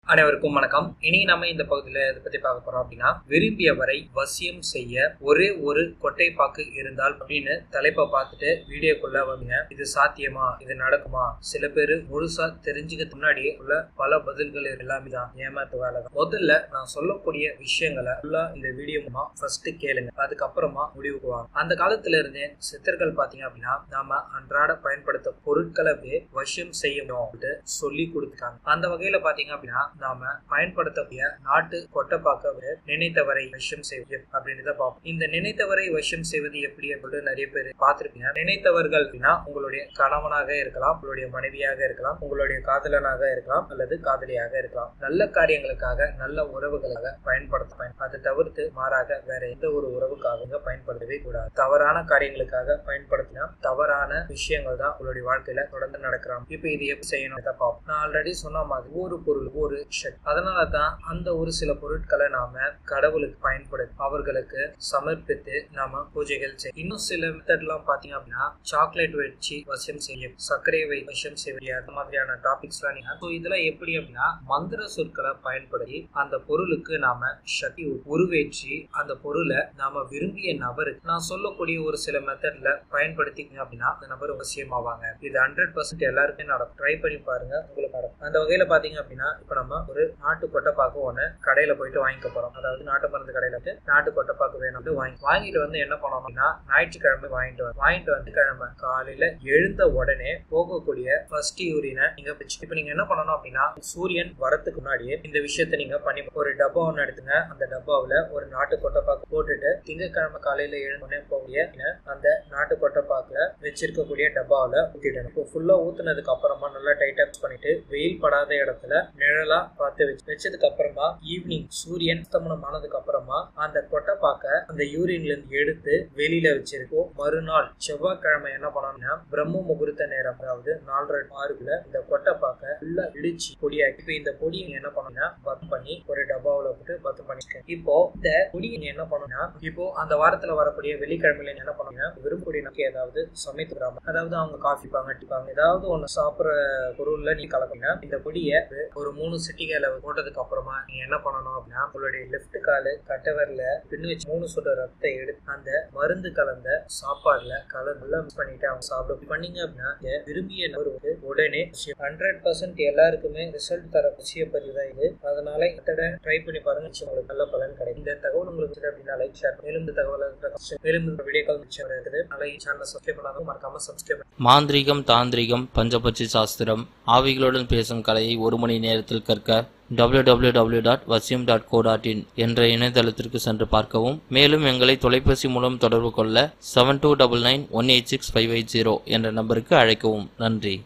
அனைவருக்கும் வணக்கம் இனி நம்ம இந்த பகுதியில இதை பத்தி பார்க்க போறோம் அப்படின்னா விரும்பியவரை வசியம் செய்ய ஒரே ஒரு கொட்டைப்பாக்கு இருந்தால் அப்படின்னு தலைப்பை பார்த்துட்டு வீடியோக்குள்ள வந்துங்க இது சாத்தியமா இது நடக்குமா சில பேர் முழுசா தெரிஞ்சுக்க முன்னாடியே உள்ள பல பதில்கள் எல்லாமே தான் ஏமாத்து வேலை தான் முதல்ல நான் சொல்லக்கூடிய விஷயங்களை ஃபுல்லா இந்த வீடியோ மூலமா ஃபர்ஸ்ட் கேளுங்க அதுக்கப்புறமா முடிவுக்கு வாங்க அந்த காலத்துல இருந்தே சித்தர்கள் பாத்தீங்க அப்படின்னா நாம அன்றாட பயன்படுத்த பொருட்களவே வசியம் செய்யணும் சொல்லி கொடுத்துருக்காங்க அந்த வகையில பாத்தீங்க அப்படின்னா நாம பயன்படுத்தக்கூடிய நாட்டு கொட்டைப்பாக்க நினைத்தவரை வசியம் செய்வது அப்படின்னு தான் பார்ப்போம் இந்த நினைத்தவரை வசியம் செய்வது எப்படி அப்படின்னு நிறைய பேர் பார்த்திருப்பீங்க நினைத்தவர்கள் அப்படின்னா உங்களுடைய கணவனாக இருக்கலாம் உங்களுடைய மனைவியாக இருக்கலாம் உங்களுடைய காதலனாக இருக்கலாம் அல்லது காதலியாக இருக்கலாம் நல்ல காரியங்களுக்காக நல்ல உறவுகளாக பயன்படுத்த பயன் அதை தவிர்த்து மாறாக வேற எந்த ஒரு உறவுக்காக பயன்படுத்தவே கூடாது தவறான காரியங்களுக்காக பயன்படுத்தினா தவறான விஷயங்கள் தான் உங்களுடைய வாழ்க்கையில தொடர்ந்து நடக்கிறாங்க இப்ப இது எப்படி செய்யணும் பார்ப்போம் நான் ஆல்ரெடி சொன்ன மாதிரி ஒரு பொருள் ஒரு சக்தி அதனால தான் அந்த ஒரு சில பொருட்களை நாம கடவுளுக்கு பயன்படுத்தி அவர்களுக்கு சமர்ப்பித்து நாம பூஜைகள் செய்யும் இன்னும் சில மெத்தட் எல்லாம் பாத்தீங்க அப்படின்னா சாக்லேட் வச்சு வசியம் செய்யும் சர்க்கரையை வை வசியம் செய்ய அந்த மாதிரியான டாபிக்ஸ் எல்லாம் நீங்க ஸோ இதெல்லாம் எப்படி அப்படின்னா மந்திர சொற்களை பயன்படுத்தி அந்த பொருளுக்கு நாம சக்தி உருவேற்றி அந்த பொருளை நாம விரும்பிய நபருக்கு நான் சொல்லக்கூடிய ஒரு சில மெத்தட்ல பயன்படுத்திங்க அப்படின்னா அந்த நபர் அவசியமாவாங்க இது ஹண்ட்ரட் பர்சன்ட் எல்லாருமே நடக்கும் ட்ரை பண்ணி பாருங்க உங்களுக்கு நடக்கும் அந்த வகையில பாத்தீங்க அப்படின்னா இப்ப நம்ம ஒரு நாட்டு கொட்டைப்பாக்கு ஒன்று கடையில போயிட்டு வாங்கிக்க போறோம் அதாவது நாட்டு மருந்து கடையில போய் நாட்டு கொட்டைப்பாக்கு வேணும்னு வாங்கி வாங்கிட்டு வந்து என்ன பண்ணணும் அப்படின்னா ஞாயிற்றுக்கிழமை வாங்கிட்டு வந்து வாங்கிட்டு வந்து கிழமை காலையில எழுந்த உடனே போகக்கூடிய ஃபர்ஸ்ட் யூரினை நீங்க இப்ப நீங்க என்ன பண்ணணும் அப்படின்னா சூரியன் வரத்துக்கு முன்னாடியே இந்த விஷயத்த நீங்க பண்ணி ஒரு டப்பா ஒன்று எடுத்துங்க அந்த டப்பாவில் ஒரு நாட்டு கொட்டைப்பாக்கு போட்டுட்டு திங்கக்கிழமை காலையில எழுந்தோடனே போகக்கூடிய அந்த நாட்டு கொட்டைப்பாக்குல வச்சிருக்கக்கூடிய டப்பாவில் ஊத்திடணும் இப்போ ஃபுல்லா ஊத்துனதுக்கு அப்புறமா நல்லா டைட் அப் பண்ணிட்டு வெயில் படாத இடத்துல நிழலா பார்த்து வச்சு வச்சதுக்கு அப்புறமா ஈவினிங் சூரியன் அஸ்தமனம் ஆனதுக்கு அப்புறமா அந்த கொட்டைப்பாக்க அந்த யூரின்ல இருந்து எடுத்து வெளியில வச்சிருக்கோம் மறுநாள் செவ்வாய்க்கிழமை என்ன பண்ணணும்னா பிரம்ம முகூர்த்த நேரம் அதாவது நாலரை ஆறுக்குள்ள இந்த கொட்டைப்பாக்க ஃபுல்லா இடிச்சு பொடியாக்கி இப்போ இந்த பொடி நீங்க என்ன பண்ணணும்னா பத் பண்ணி ஒரு டப்பாவில் போட்டு பத்து பண்ணிருக்கேன் இப்போ இந்த பொடி நீங்க என்ன பண்ணணும்னா இப்போ அந்த வாரத்துல வரக்கூடிய வெள்ளிக்கிழமையில என்ன பண்ணுங்கன்னா விரும்பக்கூடிய நமக்கு ஏதாவது சமைத்துக்கிறாங்க அதாவது அவங்க காஃபி பாங்க டிப்பாங்க ஏதாவது ஒன்று சாப்பிட்ற பொருள்ல நீ கலக்கணும்னா இந்த பொடியை ஒரு மூணு சிட்டிகளை போட்டதுக்கு அப்புறமா நீங்க என்ன பண்ணணும் அப்படின்னா உங்களுடைய லெஃப்ட் காலு கட்டவரில் பின்னு வச்சு மூணு சொட்டு ரத்தத்தை எடுத்து அந்த மருந்து கலந்த சாப்பாடுல கலந்து நல்லா மிக்ஸ் பண்ணிட்டு அவங்க சாப்பிட பண்ணீங்க அப்படின்னா விரும்பிய நபருக்கு உடனே ஹண்ட்ரட் பர்சன்ட் எல்லாருக்குமே ரிசல்ட் தர விஷய பதிவு தான் இது அதனால இத்தட ட்ரை பண்ணி பாருங்க உங்களுக்கு நல்ல பலன் கிடைக்கும் இந்த தகவல் உங்களுக்கு அப்படின்னா லைக் ஷேர் மேலும் இந்த தகவலை மேலும் இந்த வீடியோக்கள் மிச்சம் இருக்குது நல்லா சேனலை சப்ஸ்கிரைப் பண்ணாலும் மறக்காம சப்ஸ்கிரைப் மாந்திரிகம் தாந்திரிகம் பஞ்சபட்சி சாஸ்திரம் ஆவிகளுடன் பேசும் கலையை ஒரு மணி நேரத்தில் கற்க www.vasyam.co.in டாட் டாட் இன் என்ற இணையதளத்திற்கு சென்று பார்க்கவும் மேலும் எங்களை தொலைபேசி மூலம் தொடர்பு கொள்ள seven two double nine one eight six five eight zero என்ற நம்பருக்கு அழைக்கவும் நன்றி